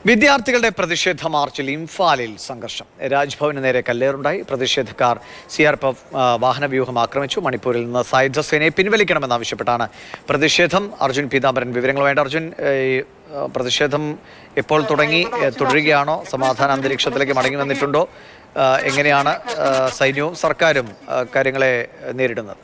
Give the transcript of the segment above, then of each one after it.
വിദ്യാർത്ഥികളുടെ പ്രതിഷേധ മാർച്ചിൽ ഇംഫാലിൽ സംഘർഷം രാജ്ഭവന് നേരെ കല്ലേറുണ്ടായി പ്രതിഷേധക്കാർ സി ആർ പി എഫ് വാഹനവ്യൂഹം ആക്രമിച്ചു മണിപ്പൂരിൽ നിന്ന് സായുധ സേനയെ പിൻവലിക്കണമെന്നാവശ്യപ്പെട്ടാണ് പ്രതിഷേധം അർജുൻ പീതാംബരൻ വിവരങ്ങൾ വേണ്ട അർജുൻ ഏഹ്, ഈ, ഏഹ്, പ്രതിഷേധം എപ്പോൾ തുടങ്ങി ഏഹ്, തുടരുകയാണോ സമാധാന അന്തരീക്ഷത്തിലേക്ക് മടങ്ങി വന്നിട്ടുണ്ടോ ഏഹ്, എങ്ങനെയാണ് ഏഹ്, സൈന്യവും സർക്കാരും ഏഹ്, കാര്യങ്ങളെ ഏഹ്, നേരിടുന്നത്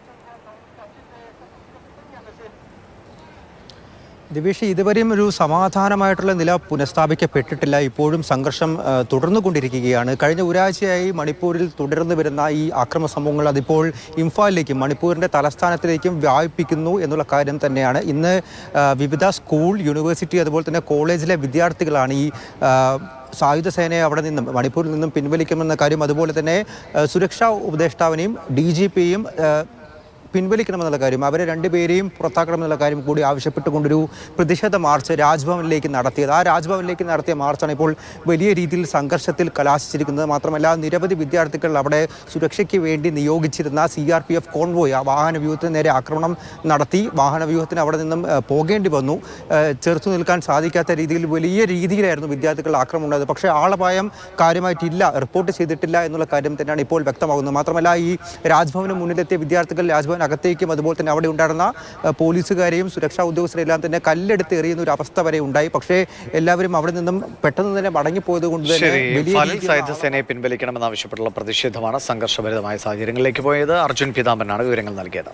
ദിവേഷ് ഇതുവരെയും ഒരു സമാധാനമായിട്ടുള്ള നില പുനഃസ്ഥാപിക്കപ്പെട്ടിട്ടില്ല ഇപ്പോഴും സംഘർഷം ആ, തുടർന്നുകൊണ്ടിരിക്കുകയാണ് കഴിഞ്ഞ ഒരാഴ്ചയായി മണിപ്പൂരിൽ തുടർന്നു വരുന്ന ഈ ആക്രമ സംഭവങ്ങൾ അതിപ്പോൾ ഇംഫാലിലേക്കും മണിപ്പൂരിൻ്റെ തലസ്ഥാനത്തിലേക്കും വ്യാപിപ്പിക്കുന്നു എന്നുള്ള കാര്യം തന്നെയാണ് ഇന്ന് ആ, വിവിധ സ്കൂൾ യൂണിവേഴ്സിറ്റി അതുപോലെ തന്നെ കോളേജിലെ വിദ്യാർത്ഥികളാണ് ഈ ആ, സായുധ സേനയെ അവിടെ നിന്നും മണിപ്പൂരിൽ നിന്നും പിൻവലിക്കുമെന്ന കാര്യം അതുപോലെ തന്നെ ആ, സുരക്ഷാ ഉപദേഷ്ടാവിനെയും ഡി ജി പിയും പിൻവലിക്കണമെന്നുള്ള കാര്യം അവരെ രണ്ടുപേരെയും പുറത്താക്കണമെന്നുള്ള കാര്യം കൂടി ആവശ്യപ്പെട്ടുകൊണ്ടൊരു പ്രതിഷേധ മാർച്ച് രാജ്ഭവനിലേക്ക് നടത്തിയത് ആ രാജ്ഭവനിലേക്ക് നടത്തിയ മാർച്ചാണ് ഇപ്പോൾ വലിയ രീതിയിൽ സംഘർഷത്തിൽ കലാശിച്ചിരിക്കുന്നത് മാത്രമല്ല നിരവധി വിദ്യാർത്ഥികൾ അവിടെ സുരക്ഷയ്ക്ക് വേണ്ടി നിയോഗിച്ചിരുന്ന C R P F convoy ആ വാഹന വ്യൂഹത്തിന് നേരെ ആക്രമണം നടത്തി വാഹന വ്യൂഹത്തിന് അവിടെ നിന്നും ഏഹ്, പോകേണ്ടി വന്നു ഏഹ്, ചെറുത്തു നിൽക്കാൻ സാധിക്കാത്ത രീതിയിൽ വലിയ രീതിയിലായിരുന്നു വിദ്യാർത്ഥികൾ ആക്രമണം ഉണ്ടായത് പക്ഷേ ആളപായം കാര്യമായിട്ടില്ല റിപ്പോർട്ട് ചെയ്തിട്ടില്ല എന്നുള്ള കാര്യം തന്നെയാണ് ഇപ്പോൾ വ്യക്തമാകുന്നത് മാത്രമല്ല ഈ രാജ്ഭവന് മുന്നിലെത്തിയ വിദ്യാർത്ഥികൾ രാജ്ഭവൻ അകത്തേക്കും അതുപോലെ തന്നെ അവിടെ ഉണ്ടായിരുന്ന ഏഹ്, പോലീസുകാരെയും സുരക്ഷാ ഉദ്യോഗസ്ഥരെയും എല്ലാം തന്നെ കല്ലെടുത്ത് എറിയുന്ന ഒരു അവസ്ഥ വരെ ഉണ്ടായി പക്ഷേ എല്ലാവരും അവിടെ നിന്നും പെട്ടെന്ന് തന്നെ മടങ്ങിപ്പോയത് കൊണ്ട് തന്നെ ശരി വലിയ ഇംഫാലിൽ രീതിയിൽ സായുധ സേനയെ പിൻവലിക്കണമെന്നാവശ്യപ്പെട്ടുള്ള പ്രതിഷേധമാണ് സംഘർഷഭരിതമായ സാഹചര്യങ്ങളിലേക്ക് പോയത് അർജുൻ പീതാംബരനാണ് വിവരങ്ങൾ നൽകിയത്